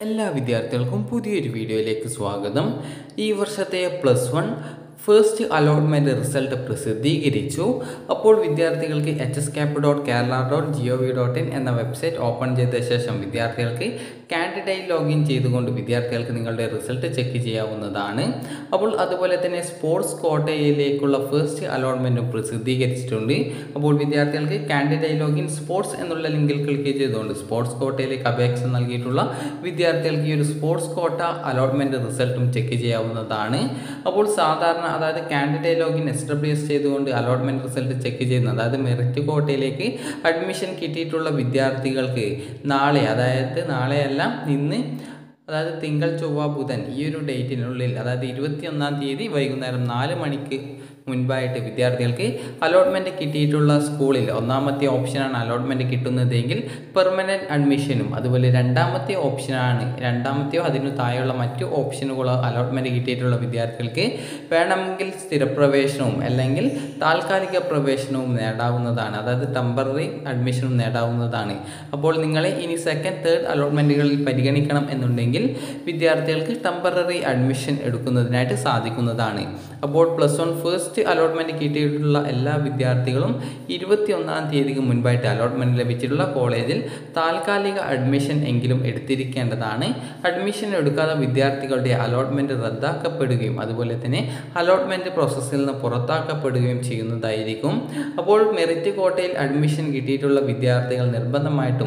എല്ലാ വിദ്യാർത്ഥികൾക്കും പുതിയൊരു വീഡിയോയിലേക്ക് സ്വാഗതം ഈ വർഷത്തെ plus one first allotment result പ്രസിദ്ധീകരിച്ചു അപ്പോൾ വിദ്യാർത്ഥികൾക്ക് H S cap dot Kerala dot G O V dot in എന്ന വെബ്സൈറ്റ് ഓപ്പൺ ചെയ്ത ശേഷം വിദ്യാർത്ഥികൾക്ക് കാൻഡിഡേറ്റ് ലോഗിൻ ചെയ്തുകൊണ്ട് വിദ്യാർത്ഥികൾക്ക് നിങ്ങളുടെ റിസൾട്ട് ചെക്ക് ചെയ്യാവുന്നതാണ് അപ്പോൾ അതുപോലെ തന്നെ സ്പോർട്സ് കോട്ടയിലേക്കുള്ള ഫസ്റ്റ് അലോട്ട്മെൻറ്റും പ്രസിദ്ധീകരിച്ചിട്ടുണ്ട് അപ്പോൾ വിദ്യാർത്ഥികൾക്ക് കാൻഡിഡേറ്റ് ലോഗിൻ സ്പോർട്സ് എന്നുള്ള ലിങ്കിൽ ക്ലിക്ക് ചെയ്തുകൊണ്ട് സ്പോർട്സ് കോട്ടയിലേക്ക് അപേക്ഷ നൽകിയിട്ടുള്ള വിദ്യാർത്ഥികൾക്ക് ഈ ഒരു സ്പോർട്സ് കോട്ട അലോട്ട്മെൻറ്റ് റിസൾട്ടും ചെക്ക് ചെയ്യാവുന്നതാണ് അപ്പോൾ സാധാരണ അതായത് candidate login S W S ചെയ്തുകൊണ്ട് അലോട്ട്മെൻറ്റ് റിസൾട്ട് ചെക്ക് ചെയ്യുന്ന അതായത് മെറിറ്റ് കോട്ടയിലേക്ക് അഡ്മിഷൻ കിട്ടിയിട്ടുള്ള വിദ്യാർത്ഥികൾക്ക് നാളെ അതായത് നാളെയല്ല ഇന്ന് അതായത് തിങ്കൾ ചൊവ്വ ബുധൻ ഈ ഒരു ഡേറ്റിനുള്ളിൽ അതായത് ഇരുപത്തിയൊന്നാം തീയതി വൈകുന്നേരം നാല് മണിക്ക് മുൻപായിട്ട് വിദ്യാർത്ഥികൾക്ക് അലോട്ട്മെൻറ്റ് കിട്ടിയിട്ടുള്ള സ്കൂളിൽ ഒന്നാമത്തെ ഓപ്ഷനാണ് അലോട്ട്മെൻറ്റ് കിട്ടുന്നതെങ്കിൽ പെർമനൻറ്റ് അഡ്മിഷനും അതുപോലെ രണ്ടാമത്തെ ഓപ്ഷനാണ് രണ്ടാമത്തെയോ അതിനു താഴെയുള്ള മറ്റു ഓപ്ഷനുകളോ അലോട്ട്മെൻറ്റ് കിട്ടിയിട്ടുള്ള വിദ്യാർത്ഥികൾക്ക് വേണമെങ്കിൽ സ്ഥിരപ്രവേശനവും അല്ലെങ്കിൽ താൽക്കാലിക പ്രവേശനവും നേടാവുന്നതാണ് അതായത് ടെമ്പററി അഡ്മിഷനും നേടാവുന്നതാണ് അപ്പോൾ നിങ്ങളെ ഇനി സെക്കൻഡ് തേർഡ് അലോട്ട്മെൻറ്റുകളിൽ പരിഗണിക്കണം എന്നുണ്ടെങ്കിൽ വിദ്യാർത്ഥികൾക്ക് ടെമ്പററി അഡ്മിഷൻ എടുക്കുന്നതിനായിട്ട് സാധിക്കുന്നതാണ് അപ്പോൾ പ്ലസ് വൺ ഫസ്റ്റ് അലോട്ട്മെൻറ്റ് കിട്ടിയിട്ടുള്ള എല്ലാ വിദ്യാർത്ഥികളും ഇരുപത്തിയൊന്നാം തീയതിക്ക് മുൻപായിട്ട് അലോട്ട്മെൻറ്റ് ലഭിച്ചിട്ടുള്ള കോളേജിൽ താൽക്കാലിക അഡ്മിഷൻ എങ്കിലും എടുത്തിരിക്കേണ്ടതാണ് അഡ്മിഷൻ എടുക്കാതെ വിദ്യാർത്ഥികളുടെ അലോട്ട്മെൻറ്റ് റദ്ദാക്കപ്പെടുകയും അതുപോലെ തന്നെ അലോട്ട്മെൻറ്റ് പ്രോസസ്സിൽ നിന്ന് പുറത്താക്കപ്പെടുകയും ചെയ്യുന്നതായിരിക്കും അപ്പോൾ മെറിറ്റ് കോട്ടയിൽ അഡ്മിഷൻ കിട്ടിയിട്ടുള്ള വിദ്യാർത്ഥികൾ നിർബന്ധമായിട്ടും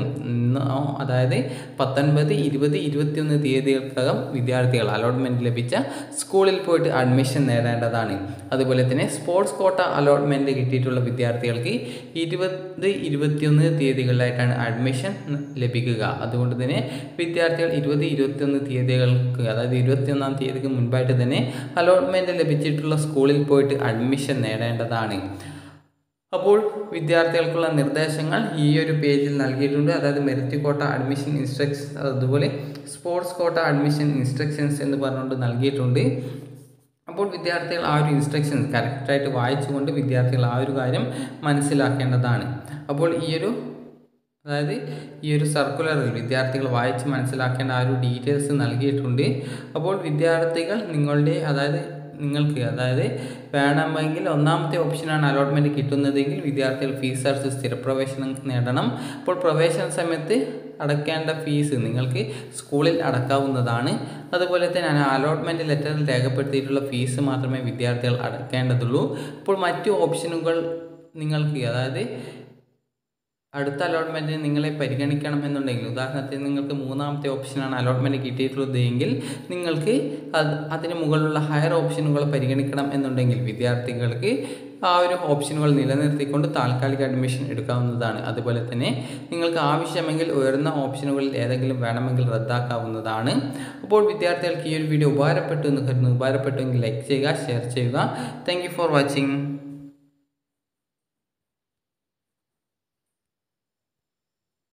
അതായത് പത്തൊൻപത് ഇരുപത് ഇരുപത്തിയൊന്ന് തീയതികൾക്കകം വിദ്യാർത്ഥികൾ അലോട്ട്മെൻറ്റ് ലഭിച്ച സ്കൂളിൽ പോയിട്ട് അഡ്മിഷൻ നേടേണ്ടതാണ് അതുപോലെ തന്നെ സ്പോർട്സ് കോട്ട അലോട്ട്മെൻറ്റ് കിട്ടിയിട്ടുള്ള വിദ്യാർത്ഥികൾക്ക് ഇരുപത് ഇരുപത്തിയൊന്ന് തീയതികളിലായിട്ടാണ് അഡ്മിഷൻ ലഭിക്കുക അതുകൊണ്ട് തന്നെ വിദ്യാർത്ഥികൾ ഇരുപത് ഇരുപത്തിയൊന്ന് തീയതികൾക്ക് അതായത് ഇരുപത്തിയൊന്നാം തീയതിക്ക് മുൻപായിട്ട് തന്നെ അലോട്ട്മെൻറ്റ് ലഭിച്ചിട്ടുള്ള സ്കൂളിൽ പോയിട്ട് അഡ്മിഷൻ നേടേണ്ടതാണ് അപ്പോൾ വിദ്യാർത്ഥികൾക്കുള്ള നിർദ്ദേശങ്ങൾ ഈ ഒരു പേജിൽ നൽകിയിട്ടുണ്ട് അതായത് മെറിറ്റ് കോട്ട അഡ്മിഷൻ ഇൻസ്ട്രക്ഷൻ അതുപോലെ സ്പോർട്സ് കോട്ട അഡ്മിഷൻ ഇൻസ്ട്രക്ഷൻസ് എന്ന് പറഞ്ഞുകൊണ്ട് നൽകിയിട്ടുണ്ട് അപ്പോൾ വിദ്യാർത്ഥികൾ ആ ഒരു ഇൻസ്ട്രക്ഷൻസ് കറക്റ്റായിട്ട് വായിച്ചുകൊണ്ട് വിദ്യാർത്ഥികൾ ആ ഒരു കാര്യം മനസ്സിലാക്കേണ്ടതാണ് അപ്പോൾ ഈ ഒരു അതായത് ഈ ഒരു സർക്കുലറിൽ വിദ്യാർത്ഥികൾ വായിച്ച് മനസ്സിലാക്കേണ്ട ആ ഒരു ഡീറ്റെയിൽസ് നൽകിയിട്ടുണ്ട് അപ്പോൾ വിദ്യാർത്ഥികൾ നിങ്ങളുടെ അതായത് നിങ്ങൾക്ക് അതായത് വേണമെങ്കിൽ ഒന്നാമത്തെ ഓപ്ഷനാണ് അലോട്ട്മെൻറ്റ് കിട്ടുന്നതെങ്കിൽ വിദ്യാർത്ഥികൾ ഫീസ് അടച്ച് സ്ഥിരപ്രവേശനം നേടണം അപ്പോൾ പ്രവേശന സമയത്ത് അടയ്ക്കേണ്ട ഫീസ് നിങ്ങൾക്ക് സ്കൂളിൽ അടക്കാവുന്നതാണ് അതുപോലെ തന്നെ അലോട്ട്മെൻറ്റ് ലെറ്ററിൽ രേഖപ്പെടുത്തിയിട്ടുള്ള ഫീസ് മാത്രമേ വിദ്യാർത്ഥികൾ അടയ്ക്കേണ്ടതുള്ളൂ അപ്പോൾ മറ്റു ഓപ്ഷനുകൾ നിങ്ങൾക്ക് അതായത് അടുത്ത അലോട്ട്മെൻറ്റിന് നിങ്ങളെ പരിഗണിക്കണം എന്നുണ്ടെങ്കിൽ ഉദാഹരണത്തിന് നിങ്ങൾക്ക് മൂന്നാമത്തെ ഓപ്ഷനാണ് അലോട്ട്മെൻറ്റ് കിട്ടിയിട്ടുള്ളത് എങ്കിൽ നിങ്ങൾക്ക് അത് അതിന് മുകളിലുള്ള ഹയർ ഓപ്ഷനുകൾ പരിഗണിക്കണം എന്നുണ്ടെങ്കിൽ വിദ്യാർത്ഥികൾക്ക് ആ ഒരു ഓപ്ഷനുകൾ നിലനിർത്തിക്കൊണ്ട് താൽക്കാലിക അഡ്മിഷൻ എടുക്കാവുന്നതാണ് അതുപോലെ തന്നെ നിങ്ങൾക്ക് ആവശ്യമെങ്കിൽ ഉയർന്ന ഓപ്ഷനുകളിൽ ഏതെങ്കിലും വേണമെങ്കിൽ റദ്ദാക്കാവുന്നതാണ് അപ്പോൾ വിദ്യാർത്ഥികൾക്ക് ഈ ഒരു വീഡിയോ ഉപകാരപ്പെട്ടു എന്ന് കരുതുന്നു ഉപകാരപ്പെട്ടുവെങ്കിൽ ലൈക്ക് ചെയ്യുക ഷെയർ ചെയ്യുക താങ്ക് ഫോർ വാച്ചിങ്